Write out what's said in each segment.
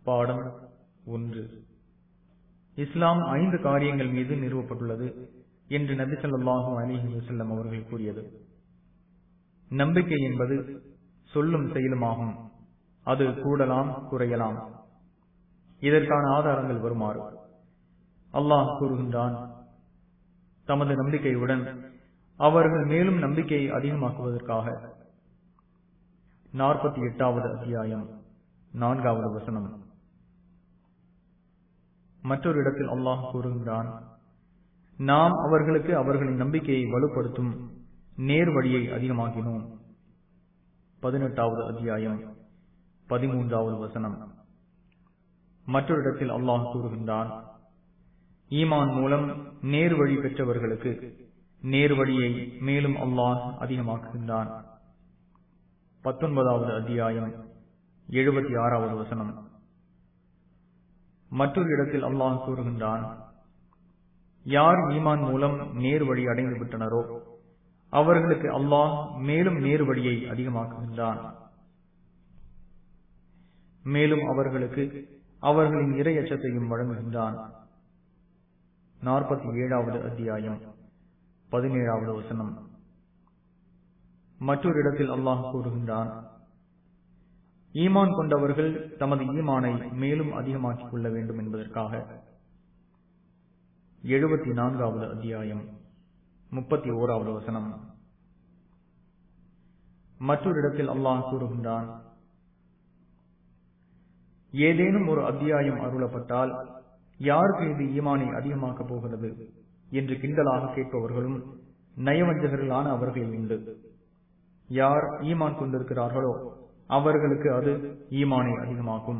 பாடம் ஒன்று இஸ்லாம் ஐந்து காரியங்கள் மீது நிறுவப்பட்டுள்ளது என்று நபி ஸல்லல்லாஹு அலைஹி வஸல்லம் அவர்கள் கூறியது நம்பிக்கை என்பது சொல்லும் செயலுமாகும் அது கூடலாம் குறையலாம் இதற்கான ஆதாரங்கள் வருமாறு அல்லாஹ் கூறுகின்றான் தமது நம்பிக்கையுடன் அவர்கள் மேலும் நம்பிக்கையை அதிகமாக்குவதற்காக நாற்பத்தி எட்டாவது அத்தியாயம் நான்காவது வசனம் மற்றொரு இடத்தில் அல்லாஹ் கூறுகின்றான் நாம் அவர்களுக்கு அவர்களின் நம்பிக்கையை வலுப்படுத்தும் நேர் வழியை அதிகமாக்கினோம் பதினெட்டாவது அத்தியாயம் பதிமூன்றாவது வசனம் மற்றொரு இடத்தில் அல்லாஹ் கூறுகின்றான் ஈமான் மூலம் நேர் வழி பெற்றவர்களுக்கு நேர் வழியை மேலும் அல்லாஹ் அதிகமாக்குகின்றான் பத்தொன்பதாவது அத்தியாயம் எழுபத்தி ஆறாவது வசனம் மற்றொரு இடத்தில் அல்லாஹ் கூறுகின்றான் யார் ஈமான் மூலம் நேர் வழி அடைந்து விட்டனரோ அவர்களுக்கு அல்லாஹ் மேலும் நேர் வழியை அதிகமாக்குகின்றான் மேலும் அவர்களுக்கு அவர்களின் இறை அச்சத்தையும் வழங்குகின்றான் நாற்பத்தி ஏழாவது அத்தியாயம் பதினேழாவது வசனம் மற்றொரு இடத்தில் அல்லாஹ் கூறுகின்றான் ஈமான் கொண்டவர்கள் தமது ஈமானை மேலும் அதிகமாக்கிக் கொள்ள வேண்டும் என்பதற்காக எழுபத்தி நான்காவது அத்தியாயம் முப்பத்தி ஓராவது வசனம் மற்றொரு இடத்தில் அல்லாஹ் கூறுகின்றான் ஏதேனும் ஒரு அத்தியாயம் அருளப்பட்டால் யாருக்கு இது ஈமானை அதிகமாக்கப் போகிறது என்று கிண்டலாக கேட்பவர்களும் நயவஞ்சகர்களான அவர்கள் உண்டு யார் ஈமான் கொண்டிருக்கிறார்களோ அவர்களுக்கு அது ஈமானை அதிகமாக்கும்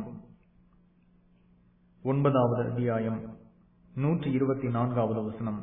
ஒன்பதாவது அத்தியாயம் நூற்றி இருபத்தி நான்காவது வசனம்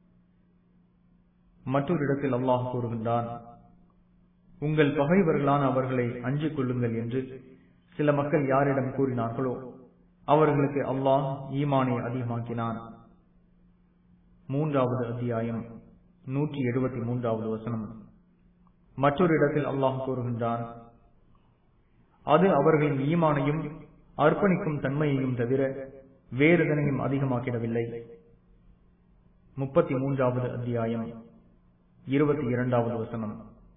மற்றொரு இடத்தில் அல்லாஹ் கூறுகின்றான் உங்கள் பகைவர்களான அவர்களை அஞ்சிக் கொள்ளுங்கள் என்று சில மக்கள் யாரிடம் கூறினார்களோ அவர்களுக்கு அல்லாஹ் ஈமானை அதிகமாக்கினான் மூன்றாவது அத்தியாயம் நூற்றி எழுபத்தி மூன்றாவது வசனம் மற்றொரு இடத்தில் அல்லாஹ் கூறுகின்றான் அது அவர்களின் ஈமானையும் அர்ப்பணிக்கும் தன்மையையும் தவிர வேறு எதனையும் அதிகமாக்கிடவில்லை முப்பத்தி மூன்றாவது அத்தியாயம் இருபத்தி இரண்டாவது வசனம்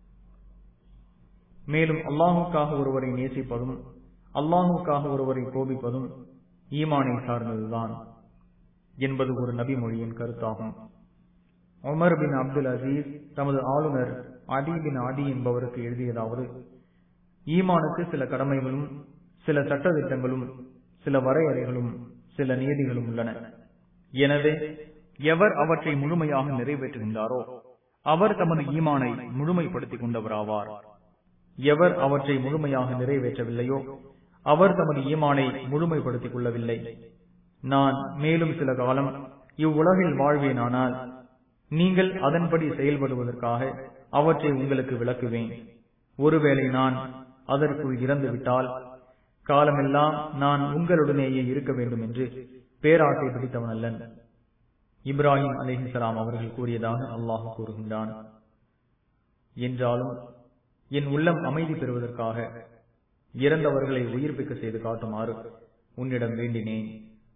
மேலும் அல்லாஹுக்காக ஒருவரை நேசிப்பதும் அல்லாஹுக்காக ஒருவரை கோபிப்பதும் ஈமானை சார்ந்ததுதான் என்பது ஒரு நபி மொழியின் கருத்தாகும் உமர் பின் அப்துல் அசீஸ் தமது ஆளுநர் அடி பின் அடி என்பவருக்கு எழுதியதாவது ஈமானுக்கு சில கடமைகளும் சில சட்டத்திட்டங்களும் சில வரையறைகளும் சில நியதிகளும் உள்ளன எனவே எவர் அவற்றை முழுமையாக நிறைவேற்றுகின்றாரோ அவர் தமது ஈமானை முழுமைப்படுத்திக் கொண்டவராவார் எவர் அவற்றை முழுமையாக நிறைவேற்றவில்லையோ அவர் தமது ஈமானை முழுமைப்படுத்திக் கொள்ளவில்லை நான் மேலும் சில காலம் இவ்வுலகில் வாழ்வேனானால் நீங்கள் அதன்படி செயல்படுவதற்காக அவற்றை உங்களுக்கு விளக்குவேன் ஒருவேளை நான் அதற்குள் இறந்துவிட்டால் காலமெல்லாம் நான் உங்களுடனேயே இருக்க வேண்டும் என்று பேராட்டை பிடித்தவன் அல்லன் இப்ராஹிம் அலிஹிசலாம் அவர்கள் கூறியதாக அல்லாஹ் கூறுகின்றான் என்றாலும் என் உள்ளம் அமைதி பெறுவதற்காக இறந்தவர்களை உயிர்ப்பிக்க செய்து காட்டுமாறு உன்னிடம் வேண்டினேன்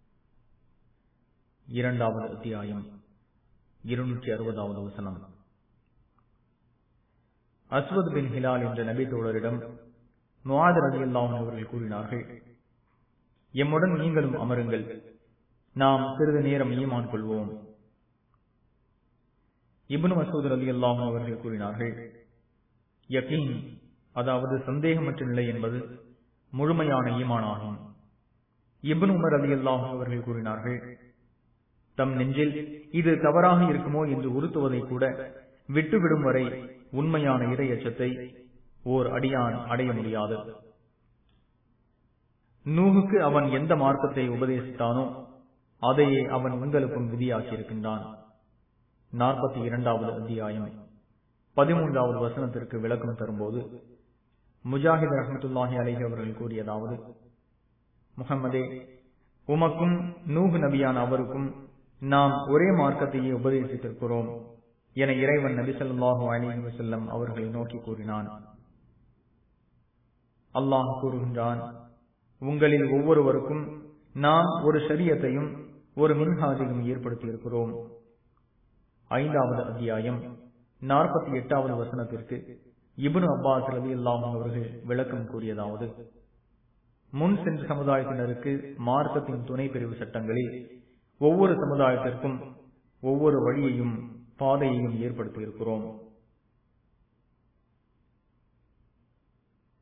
இரண்டாவது அத்தியாயம் இருநூற்றி அறுபதாவது வசனம் அஸ்வத் பின் ஹிலால் என்ற நபி தோழரிடம் முவாதர் அலி அல்லாஹன் அவர்கள் கூறினார்கள் எம்முடன் நீங்களும் அமருங்கள் நாம் சிறிது நேரம் ஈமான் கொள்வோம் இப்னு மசூத் அலி அல்லாஹன் அவர்கள் கூறினார்கள் யகீன் அதாவது சந்தேகமற்ற நிலை என்பது முழுமையான ஈமானாகும் இப்னு உமர் அலி அல்லாஹன் அவர்கள் கூறினார்கள் தம் நெஞ்சில் இது தவறாக இருக்குமோ என்று உறுத்துவதை கூட விட்டுவிடும் வரை உண்மையான இறை அச்சத்தை ஓர் அடியான் அடைய முடியாது நூகுக்கு அவன் எந்த மார்க்கத்தை உபதேசித்தானோ அதையே அவன் உங்களுக்கும் விதியாக்கியிருக்கின்றான் நாற்பத்தி இரண்டாவது அத்தியாயம் பதிமூன்றாவது வசனத்திற்கு விளக்கம் தரும்போது முஜாஹித் ரஹமத்துல்லாஹி அலிஹி அவர்கள் கூறியதாவது முகமதே உமக்கும் நூகு நபியான அவருக்கும் நாம் ஒரே மார்க்கத்தையே உபதேசித்திருக்கிறோம் என இறைவன் நபி ஸல்லல்லாஹு அலைஹி வஸல்லம் அவர்களை நோக்கி கூறினான் அல்லாஹ் கூறுகின்றான் உங்களில் ஒவ்வொருவருக்கும் நாம் ஒரு ஷரியத்தையும் ஒரு மின்ஹாஜையும் ஏற்படுத்தி இருக்கிறோம் ஐந்தாவது அத்தியாயம் நாற்பத்தி எட்டாவது வசனத்திற்கு இபுனு அப்பாஸ் ரவி அல்லாஹும் அவர்கள் விளக்கம் கூறியதாவது முன் சென்ற சமுதாயத்தினருக்கு மார்க்கத்தின் துணை பிரிவு சட்டங்களில் ஒவ்வொரு சமுதாயத்திற்கும் ஒவ்வொரு வழியையும் பாதையையும் ஏற்படுத்தி இருக்கிறோம்